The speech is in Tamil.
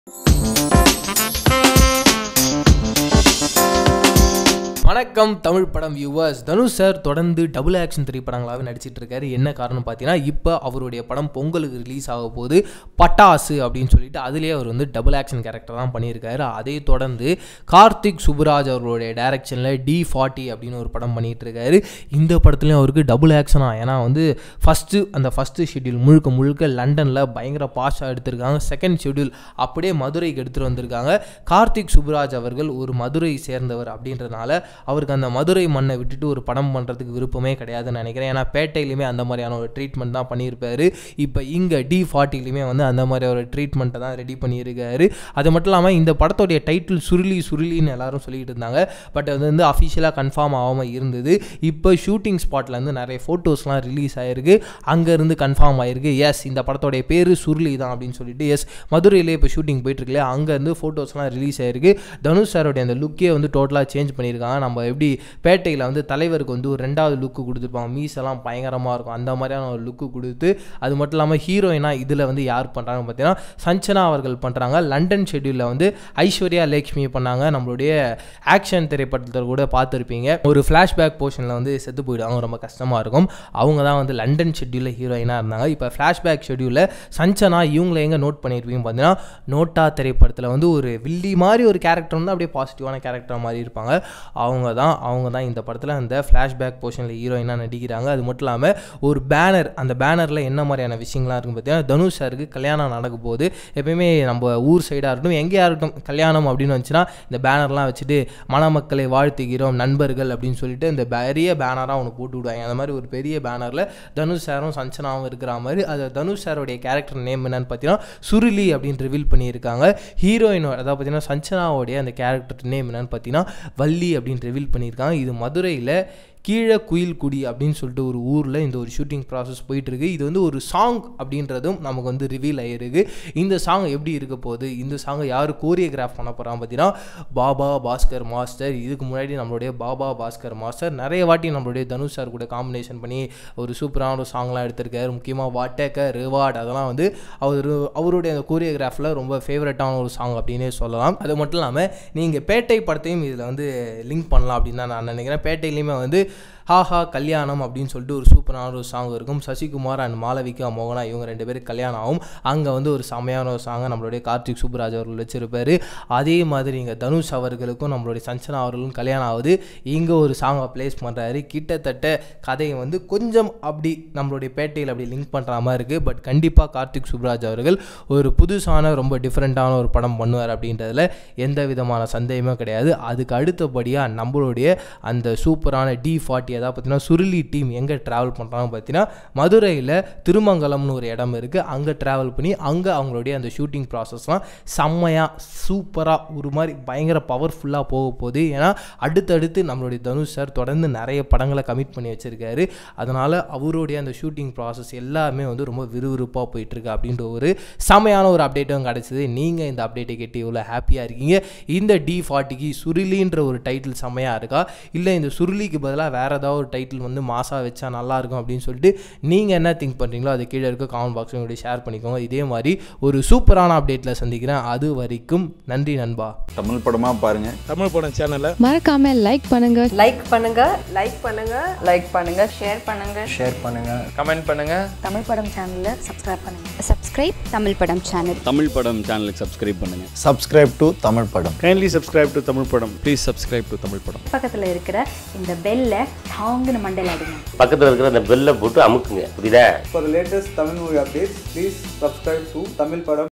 வணக்கம் தமிழ் படம் வியூவர்ஸ் தனுஷ் சார் தொடர்ந்து டபுள் ஆக்ஷன் திரைப்படங்களாகவே நடிச்சிட்டு இருக்காரு என்ன காரணம் பார்த்தீங்கன்னா இப்போ அவருடைய படம் பொங்கலுக்கு ரிலீஸ் ஆக போது பட்டாசு அப்படின்னு சொல்லிட்டு அதுலேயே அவர் வந்து டபுள் ஆக்ஷன் கேரக்டர் தான் பண்ணியிருக்காரு அதை தொடர்ந்து கார்த்திக் சுப்புராஜ் அவர்களுடைய டைரக்ஷனில் டி ஃபார்ட்டி அப்படின்னு ஒரு படம் பண்ணிட்டு இருக்காரு இந்த படத்துலையும் அவருக்கு டபுள் ஆக்ஷனாக ஏன்னா வந்து ஃபஸ்ட்டு அந்த ஃபஸ்ட்டு ஷெட்யூல் முழுக்க முழுக்க லண்டனில் பயங்கர பாஷாக எடுத்திருக்காங்க செகண்ட் ஷெட்யூல் அப்படியே மதுரைக்கு எடுத்துகிட்டு வந்திருக்காங்க கார்த்திக் சுப்புராஜ் அவர்கள் ஒரு மதுரை சேர்ந்தவர் அப்படின்றதுனால அவருக்கு அந்த மதுரை மண்ணை விட்டுட்டு ஒரு படம் பண்ணுறதுக்கு விருப்பமே கிடையாதுன்னு நினைக்கிறேன் ஏன்னா பேட்டையிலுமே அந்த மாதிரியான ஒரு ட்ரீட்மெண்ட் தான் பண்ணியிருப்பாரு இப்போ இங்கே டி ஃபார்ட்டிலையுமே வந்து அந்த மாதிரி ஒரு ட்ரீட்மெண்ட்டை தான் ரெடி பண்ணியிருக்காரு அது மட்டும் இல்லாமல் இந்த படத்தோடைய டைட்டில் சுருளி சுருளின்னு எல்லாரும் சொல்லிட்டு இருந்தாங்க பட் அது வந்து அஃபிஷியலாக கன்ஃபார்ம் ஆகாமல் இருந்தது இப்போ ஷூட்டிங் ஸ்பாட்லேருந்து நிறைய ஃபோட்டோஸ்லாம் ரிலீஸ் ஆகிருக்கு அங்கேருந்து கன்ஃபார்ம் ஆகிருக்கு எஸ் இந்த படத்தோடைய பேர் சுருளி தான் அப்படின்னு சொல்லிட்டு எஸ் மதுரையிலே இப்போ ஷூட்டிங் போயிட்டுருக்குல்லையா அங்கேருந்து ஃபோட்டோஸ்லாம் ரிலீஸ் ஆகிருக்கு தனுஷ் சாரோடைய அந்த லுக்கே வந்து டோட்டலாக சேஞ்ச் பண்ணியிருக்காங்க நம்ம எப்படி பேட்டையில் வந்து தலைவருக்கு வந்து ஒரு ரெண்டாவது லுக்கு கொடுத்துருப்பாங்க மீசெல்லாம் பயங்கரமாக இருக்கும் அந்த மாதிரியான ஒரு லுக்கு கொடுத்து அது மட்டும் இல்லாமல் ஹீரோயினாக இதில் வந்து யார் பண்ணுறாங்க பார்த்தீங்கன்னா சஞ்சனா அவர்கள் பண்ணுறாங்க லண்டன் ஷெட்யூலில் வந்து ஐஸ்வர்யா லக்ஷ்மி பண்ணாங்க நம்மளுடைய ஆக்ஷன் திரைப்படத்தில் கூட பார்த்துருப்பீங்க ஒரு ஃப்ளாஷ்பேக் போர்ஷனில் வந்து செத்து போயிடுவாங்க ரொம்ப கஷ்டமாக இருக்கும் அவங்க தான் வந்து லண்டன் ஷெட்யூலில் ஹீரோயினாக இருந்தாங்க இப்போ ஃப்ளாஷ்பேக் ஷெட்யூலில் சஞ்சனா இவங்களை எங்கே நோட் பண்ணியிருப்பீங்க பார்த்தீங்கன்னா நோட்டா திரைப்படத்தில் வந்து ஒரு வில்லி மாதிரி ஒரு கேரக்டர் வந்து அப்படியே பாசிட்டிவான கேரக்டர் மாதிரி இருப்பாங்க அவங்க தான் அவங்க தான் இந்த படத்தில் அந்த ஃப்ளாஷ்பேக் போர்ஷனில் ஹீரோயினாக நடிக்கிறாங்க அது மட்டும் இல்லாமல் ஒரு பேனர் அந்த பேனரில் என்ன மாதிரியான விஷயங்கள்லாம் இருக்கும் பார்த்தீங்கன்னா தனுஷ் சாருக்கு கல்யாணம் நடக்க போகுது எப்பயுமே நம்ம ஊர் சைடாக இருக்கட்டும் எங்கேயா இருக்கட்டும் கல்யாணம் அப்படின்னு வந்துச்சுன்னா இந்த பேனர்லாம் வச்சுட்டு மணமக்களை வாழ்த்துகிறோம் நண்பர்கள் அப்படின்னு சொல்லிட்டு இந்த பெரிய பேனராக ஒன்று போட்டு விடுவாங்க அந்த மாதிரி ஒரு பெரிய பேனரில் தனுஷ் சாரும் சஞ்சனாவும் இருக்கிற மாதிரி அது தனுஷ் சாரோடைய கேரக்டர் நேம் என்னன்னு பார்த்தீங்கன்னா சுருளி அப்படின்னு ரிவீல் பண்ணியிருக்காங்க ஹீரோயினோட அதாவது பார்த்தீங்கன்னா சஞ்சனாவோடைய அந்த கேரக்டர் நேம் என்னன்னு பார்த்தீங்கன்னா வள்ளி அப்படின்னு ரிவீல் பண்ணியிருக்காங்க இது மதுரையில் கீழே குயில்குடி அப்படின்னு சொல்லிட்டு ஒரு ஊரில் இந்த ஒரு ஷூட்டிங் ப்ராசஸ் போயிட்டுருக்கு இது வந்து ஒரு சாங் அப்படின்றதும் நமக்கு வந்து ரிவீல் ஆகிருக்கு இந்த சாங் எப்படி இருக்க போகுது இந்த சாங்கை யார் கோரியோகிராஃப் பண்ண போகிறாங்க பார்த்தீங்கன்னா பாபா பாஸ்கர் மாஸ்டர் இதுக்கு முன்னாடி நம்மளுடைய பாபா பாஸ்கர் மாஸ்டர் நிறைய வாட்டி நம்மளுடைய தனுஷ் சார் கூட காம்பினேஷன் பண்ணி ஒரு சூப்பரான ஒரு சாங்லாம் எடுத்திருக்காரு முக்கியமாக வாட்டேக்க ரிவார்ட் அதெல்லாம் வந்து அவர் அவருடைய அந்த கோரியோகிராஃபில் ரொம்ப ஃபேவரட்டான ஒரு சாங் அப்படின்னே சொல்லலாம் அது மட்டும் இல்லாமல் நீங்கள் பேட்டை படத்தையும் இதில் வந்து லிங்க் பண்ணலாம் அப்படின்னு தான் நான் நினைக்கிறேன் பேட்டையிலையுமே வந்து ஹாஹா கல்யாணம் அப்படின்னு சொல்லிட்டு ஒரு சூப்பரான ஒரு சாங் இருக்கும் சசிகுமார் அண்ட் மாளவிகா மோகனா இவங்க ரெண்டு பேரும் கல்யாணம் ஆகும் அங்கே வந்து ஒரு செமையான ஒரு சாங்கை நம்மளுடைய கார்த்திக் சுப்ராஜ் அவர்கள் வச்சிருப்பாரு அதே மாதிரி இங்கே தனுஷ் அவர்களுக்கும் நம்மளுடைய சஞ்சனா அவர்களும் கல்யாணம் ஆகுது இங்கே ஒரு சாங்கை ப்ளேஸ் பண்ணுறாரு கிட்டத்தட்ட கதையை வந்து கொஞ்சம் அப்படி நம்மளுடைய பேட்டையில் அப்படி லிங்க் பண்ணுற மாதிரி இருக்குது பட் கண்டிப்பாக கார்த்திக் சுப்ராஜ் அவர்கள் ஒரு புதுசான ரொம்ப டிஃப்ரெண்ட்டான ஒரு படம் பண்ணுவார் அப்படின்றதுல எந்த விதமான சந்தேகமே கிடையாது அதுக்கு அடுத்தபடியாக நம்மளுடைய அந்த சூப்பரான டி ஃபார்ட்டி அதாவது பார்த்தீங்கன்னா சுருளி டீம் எங்கே ட்ராவல் பண்ணுறாங்க பார்த்தீங்கன்னா மதுரையில் திருமங்கலம்னு ஒரு இடம் இருக்குது அங்கே ட்ராவல் பண்ணி அங்கே அவங்களுடைய அந்த ஷூட்டிங் ப்ராசஸ்லாம் செம்மையாக சூப்பராக ஒரு மாதிரி பயங்கர பவர்ஃபுல்லாக போக போகுது ஏன்னா அடுத்தடுத்து நம்மளுடைய தனுஷ் சார் தொடர்ந்து நிறைய படங்களை கமிட் பண்ணி வச்சுருக்காரு அதனால் அவருடைய அந்த ஷூட்டிங் ப்ராசஸ் எல்லாமே வந்து ரொம்ப விறுவிறுப்பாக போயிட்டுருக்கு அப்படின்ற ஒரு செமையான ஒரு அப்டேட்டும் கிடச்சிது நீங்கள் இந்த அப்டேட்டை கேட்டு இவ்வளோ ஹாப்பியாக இருக்கீங்க இந்த டி ஃபார்ட்டிக்கு சுருளின்ற ஒரு டைட்டில் செம்மையாக இருக்கா இல்லை இந்த சுருளிக்கு பதிலாக வேறு ஏதாவது ஒரு டைட்டில் வந்து மாசாக வச்சா நல்லாயிருக்கும் அப்படின்னு சொல்லிட்டு நீங்கள் என்ன திங்க் பண்ணுறீங்களோ அது கீழே இருக்க காமெண்ட் பாக்ஸில் உங்களுடைய ஷேர் பண்ணிக்கோங்க இதே மாதிரி ஒரு சூப்பரான அப்டேட்டில் சந்திக்கிறேன் அது வரைக்கும் நன்றி நண்பா தமிழ் படமாக பாருங்கள் தமிழ் படம் சேனலை மறக்காம லைக் பண்ணுங்க லைக் பண்ணுங்க லைக் பண்ணுங்க லைக் பண்ணுங்க ஷேர் பண்ணுங்க ஷேர் பண்ணுங்கள் கமெண்ட் பண்ணுங்க தமிழ் படம் சேனலை சப்ஸ்கிரைப் பண்ணுங்க சப்ஸ்கிரைப் தமிழ் படம் சேனல் தமிழ் படம் சேனலுக்கு சப்ஸ்கிரைப் பண்ணுங்க சப்ஸ்கிரைப் டு தமிழ் படம் கைண்ட்லி சப்ஸ்கிரைப் டு தமிழ் படம் ப்ளீஸ் சப்ஸ்கிரைப் டு தமிழ் படம் பக்கத்தில் இருக்கிற இந்த பெல்லை டாங்குன்னு மண்டையில் அடிங்க பக்கத்தில் இருக்கிற அந்த பெல்லை போட்டு அமுக்குங்க புரியுதா For the latest Tamil movie updates, please subscribe to Tamil Padam